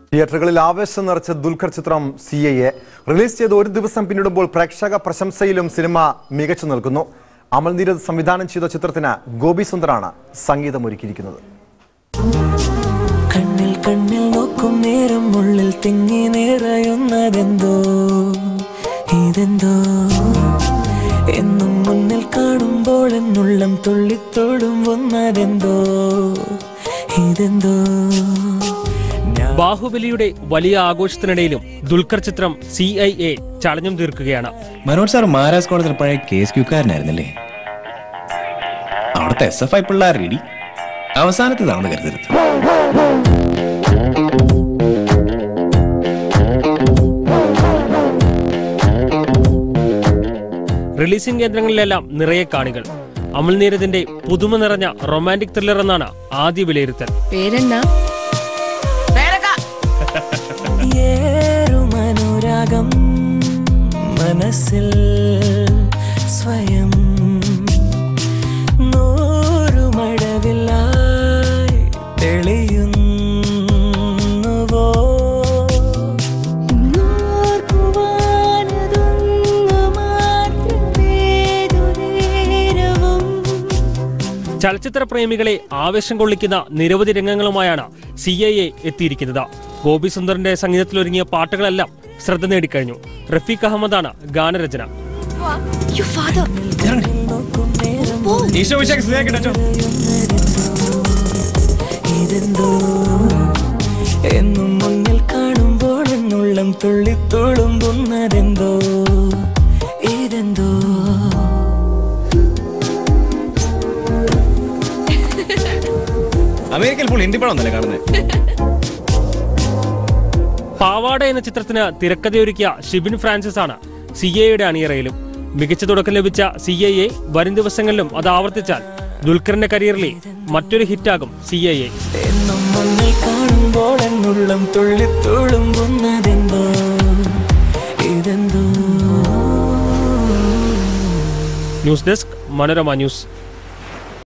തിയേറ്ററുകളിൽ ആവേശം നിറച്ച ദുൽഖർ ചിത്രം സി ഐ എ റിലീസ് ചെയ്ത് ഒരു ദിവസം പിന്നിടുമ്പോൾ പ്രേക്ഷക പ്രശംസയിലും സിനിമ മികച്ചു നിൽക്കുന്നു അമൽ നീരദ് സംവിധാനം ചെയ്ത ചിത്രത്തിന് ഗോപി സുന്ദറാണ് സംഗീതമൊരുക്കിയിരിക്കുന്നത് കണ്ണിൽ കണ്ണിൽ നോക്കും നേരം ഉള്ളിൽ തിങ്ങി നിറയുന്നതെന്തോ ഇതെന്തോ എന്നും മുന്നിൽ കാണുമ്പോൾ എന്നുള്ളം തുള്ളിത്തോടും വന്നതെന്തോ ഇതെന്തോ ഞാൻ ബാഹുബലിയുടെ വലിയ ആഘോഷത്തിനിടയിലും ദുൽഖർ ചിത്രം സി ഐ എ ചടഞ്ഞും തീർക്കുകയാണ് മനോജ് സാർ മഹാരാജ് കോളേജിൽ പഴയ കേസ് ക്യൂക്കാരനായിരുന്നല്ലേ അവിടുത്തെ എസ് എഫ് ഐ പിള്ളേർ ഇടി അവസാനത്തേതാണെന്ന് കരുതരുത് റിലീസിംഗ് കേന്ദ്രങ്ങളിലെല്ലാം നിറയെ കാണികൾ അമൽ നീരദിന്റെ പുതുമ നിറഞ്ഞ റൊമാന്റിക് ത്രില്ലർ എന്നാണ് ആദ്യ വിലയിരുത്തൽ പേരെന്നാ ഏറുമനുരാഗം മനസ്സിൽ സ്വയം നൂറുമഴവില്ലായി തെളിയുന്നുവോ ഓർക്കുവാനതൊന്നു മാത്രമേതു നേരവും ചലച്ചിത്ര പ്രേമികളെ ആവേശം കൊള്ളിക്കുന്ന നിരവധി രംഗങ്ങളുമായാണ് സി ഐ എ എത്തിയിരിക്കുന്നത് ഗോപി സുന്ദറിന്റെ സംഗീതത്തിലൊരുങ്ങിയ പാട്ടുകളെല്ലാം ശ്രദ്ധ നേടിക്കഴിഞ്ഞു റഫീഖ് അഹമ്മദാണ് ഗാനരചന യു ഫാദർ നോക്കും നേരം ഈശോ വിശേഷ ഇതെന്തോ എന്നും മുന്നിൽ കാണുമ്പോൾ എന്നുള്ളം തുള്ളിത്തുളുമ്പുന്നതെന്തോ ഇതെന്തോ അമേരിക്കയിൽ ഫുൾ ഹിന്ദി പടം ഒന്നല്ലേ കാണുന്നത് പാവാട എന്ന ചിത്രത്തിന് തിരക്കഥയൊരുക്കിയ ഷിബിൻ ഫ്രാൻസിസ് ആണ് സി എയുടെ അണിയറയിലും മികച്ച തുടക്കം ലഭിച്ച സി ഐ എ വരും ദിവസങ്ങളിലും അത് ആവർത്തിച്ചാൽ ദുൽഖറിന്റെ കരിയറിലെ മറ്റൊരു ഹിറ്റാകും സി ഐ എ എന്നും മുന്നിൽ കാണുമ്പോൾ എന്നുള്ളം തുള്ളിത്തുളുമ്പുന്നതെന്തോ ഇതെന്തോ ന്യൂസ് ഡെസ്ക് മനോരമ ന്യൂസ്